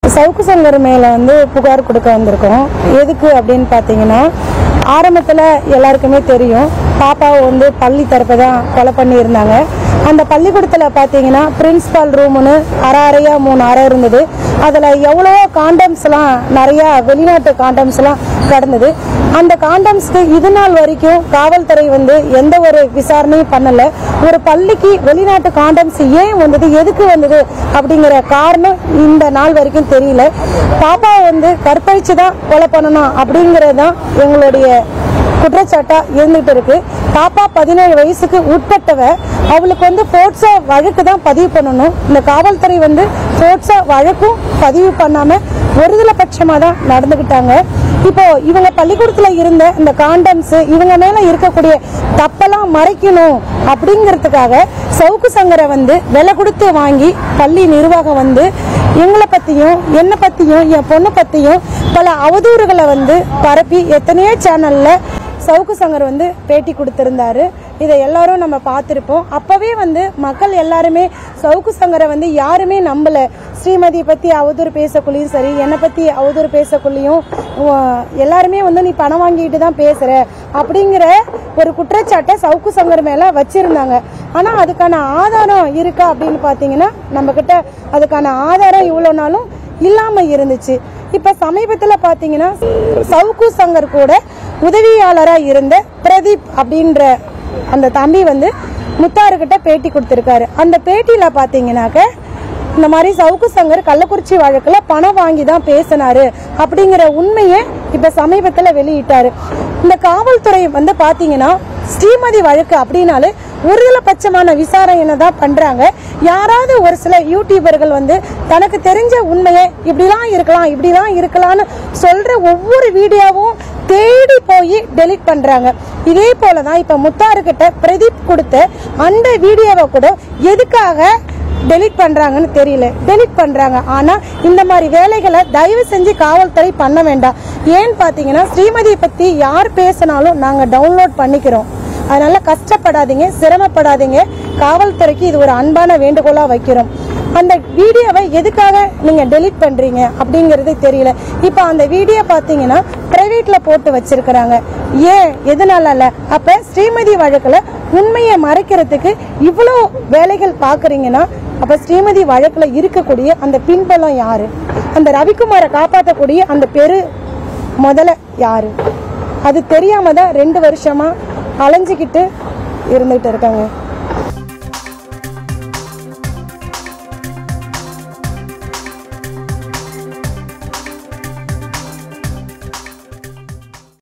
சவுக்கு சங்கர் மேலே வந்து புகார் கொடுக்க வந்திருக்கோம் எதுக்கு அப்படின்னு பார்த்தீங்கன்னா ஆரம்பத்தில் எல்லாருக்குமே தெரியும் பாப்பாவை வந்து பள்ளி தரப்பை தான் கொலை பண்ணியிருந்தாங்க அந்த பள்ளிக்கூடத்தில் பார்த்தீங்கன்னா பிரின்சிபால் ரூமுன்னு அரை அறையாக மூணு அறை இருந்தது அதில் எவ்வளவோ காண்டம்ஸ்லாம் நிறையா வெளிநாட்டு காண்டம்ஸ்லாம் கடந்தது அந்த காண்டம்ஸ்க்கு இது நாள் வரைக்கும் காவல்துறை வந்து எந்த ஒரு விசாரணையும் பண்ணல ஒரு பள்ளிக்கு வெளிநாட்டு காண்டம்ஸ் ஏன் வந்தது எதுக்கு வந்தது அப்படிங்கிற காரணம் இந்த நாள் வரைக்கும் தெரியல பாப்பாவை வந்து கற்பழிச்சு தான் கொலை பண்ணணும் அப்படிங்கிறது தான் எங்களுடைய குற்றச்சாட்டா இருந்துகிட்டு இருக்கு பாப்பா பதினேழு வயசுக்கு உட்பட்டவ அவளுக்கு வந்து போட்சா வழக்கு தான் பதிவு பண்ணணும் இந்த காவல்துறை வந்து போட்சா வழக்கும் பதிவு பண்ணாம ஒருதலை பட்சமா தான் நடந்துகிட்டாங்க இப்போ இவங்க பள்ளிக்கூடத்துல இருந்த இந்த காண்டம்ஸ் இவங்க மேல இருக்கக்கூடிய தப்பெல்லாம் மறைக்கணும் அப்படிங்கிறதுக்காக சவுக்கு சங்கரை வந்து விலை கொடுத்து வாங்கி பள்ளி நிர்வாகம் வந்து எங்களை பத்தியும் என்னை பத்தியும் என் பொண்ணு பத்தியும் பல அவதூறுகளை வந்து பரப்பி எத்தனையோ சேனல்ல சவுக்கு சங்கர் வந்து பேட்டி கொடுத்திருந்தாரு இதை எல்லாரும் நம்ம பார்த்துருப்போம் அப்பவே வந்து மக்கள் எல்லாருமே சவுக்கு சங்கரை வந்து யாருமே நம்பல ஸ்ரீமதி பத்தி அவதூறு பேசக்குள்ளேயும் சரி என்னை பத்தி அவதூறு பேசக்குள்ளேயும் உ- எல்லாருமே வந்து நீ பணம் வாங்கிட்டு தான் பேசுற அப்படிங்கிற ஒரு குற்றச்சாட்டை சவுக்கு சங்கர் மேல வச்சிருந்தாங்க ஆனா அதுக்கான ஆதாரம் இருக்கா அப்படின்னு பாத்தீங்கன்னா நம்ம கிட்ட அதுக்கான ஆதாரம் இவ்வளவு நாளும் இல்லாம இருந்துச்சு இப்ப சமீபத்துல பாத்தீங்கன்னா சவுக்கு சங்கர் கூட உதவியாளரா இருந்த பிரதீப் அப்படின்ற அந்த தம்பி வந்து முத்தாருக்கிட்ட பேட்டி கொடுத்திருக்காரு அந்த பேட்டியில பாத்தீங்கன்னாக்க இந்த மாதிரி சவுக்கு சங்கர் கள்ளக்குறிச்சி வழக்குல பணம் வாங்கி தான் பேசினாரு அப்படிங்கிற உண்மையை இப்ப சமீபத்துல வெளியிட்டாரு இந்த காவல்துறை வந்து பாத்தீங்கன்னா ஸ்ரீமதி வழக்கு அப்படின்னாலே ஒருதலை பட்சமான விசாரணை தான் பண்றாங்க யாராவது ஒரு சில யூடியூபர்கள் வந்து தனக்கு தெரிஞ்ச உண்மையை இப்படிலாம் இருக்கலாம் இப்படிலாம் இருக்கலாம்னு சொல்ற ஒவ்வொரு வீடியோவும் தேடி போய் டெலீட் பண்றாங்க இதே போலதான் இப்ப முத்தாறு கிட்ட பிரதீப் கொடுத்த அந்த வீடியோவை கூட எதுக்காக டெலீட் பண்றாங்கன்னு தெரியல டெலீட் பண்றாங்க ஆனா இந்த மாதிரி வேலைகளை தயவு செஞ்சு காவல்துறை பண்ண வேண்டாம் ஏன்னு பாத்தீங்கன்னா ஸ்ரீமதியை பத்தி யார் பேசினாலும் நாங்க டவுன்லோட் பண்ணிக்கிறோம் அதனால கஷ்டப்படாதீங்க சிரமப்படாதீங்க காவல்துறைக்கு இது ஒரு அன்பான வேண்டுகோளா வைக்கிறோம் அந்த வீடியோவை எதுக்காக நீங்க டெலீட் பண்றீங்க அப்படிங்கறது தெரியல இப்போ அந்த வீடியோ பாத்தீங்கன்னா பிரைவேட்ல போட்டு வச்சிருக்கிறாங்க ஏன் எதனால இல்ல அப்ப ஸ்ரீமதி வழக்குல உண்மையை மறைக்கிறதுக்கு இவ்வளவு வேலைகள் பாக்குறீங்கன்னா அப்ப ஸ்ரீமதி வழக்குல இருக்கக்கூடிய அந்த பின்பலம் யாரு அந்த ரவிக்குமாரை காப்பாற்றக்கூடிய அந்த பெரு முதல்ல யாரு அது தெரியாம தான் ரெண்டு வருஷமா அலைஞ்சுக்கிட்டு இருந்துகிட்டு இருக்காங்க